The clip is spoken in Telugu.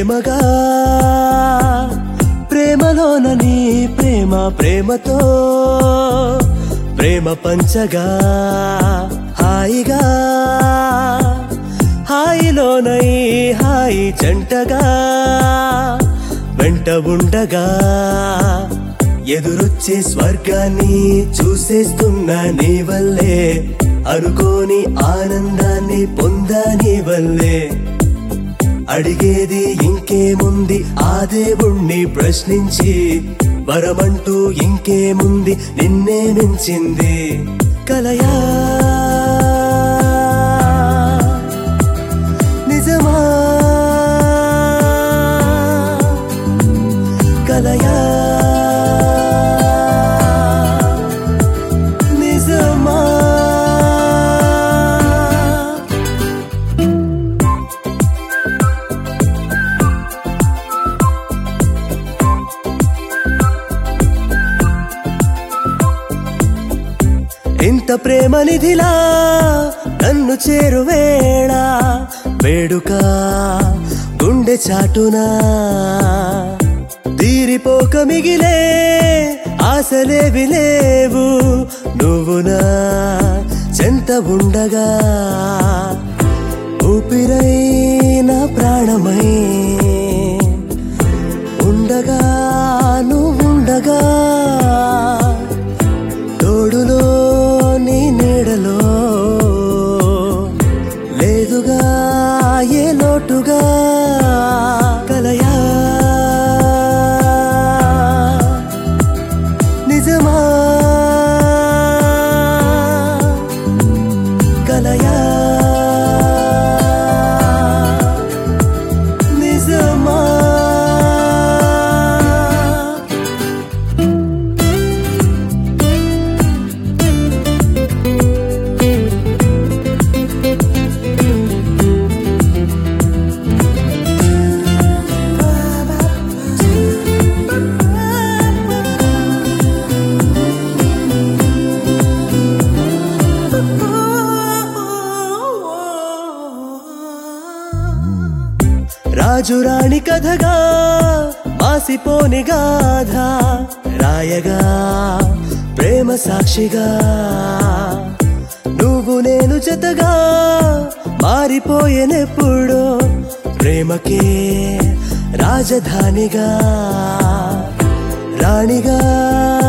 ప్రేమగా ప్రేమలోన నీ ప్రేమ ప్రేమతో ప్రేమ పంచగా హాయిగా హాయిలోన ఈ హాయి జంటగా వెంట ఉండగా ఎదురొచ్చే స్వర్గాన్ని చూసేస్తున్నా నీ వల్లే అనుకోని ఆనందాన్ని పొందా నీ వల్లే అడిగేది ఇంకేముంది ఆ దేవుణ్ణి ప్రశ్నించి వరమంటూ ఇంకేముంది నిన్నే మించింది కలయా నిజమా కలయా నిజమా ఇంత ప్రేమ నిధిలా నన్ను చేరువేళ వేడుక గుండె చాటునా తీరిపోక మిగిలే ఆశలేవి లేవు నువ్వు నా చెంత ఉండగా ఊపిరై నా ప్రాణమై ఉండగా నువ్వుండగా తోడులో నీ నీడలో లేదుగా ఏ లోటుగా కలయా నిజమా కలయా నిజమా రాజు రాణి కథగా మాసిపోని గాథ రాయగా ప్రేమ సాక్షిగా నువ్వు నేను జతగా మారిపోయేనెప్పుడు ప్రేమకే రాజధానిగా రాణిగా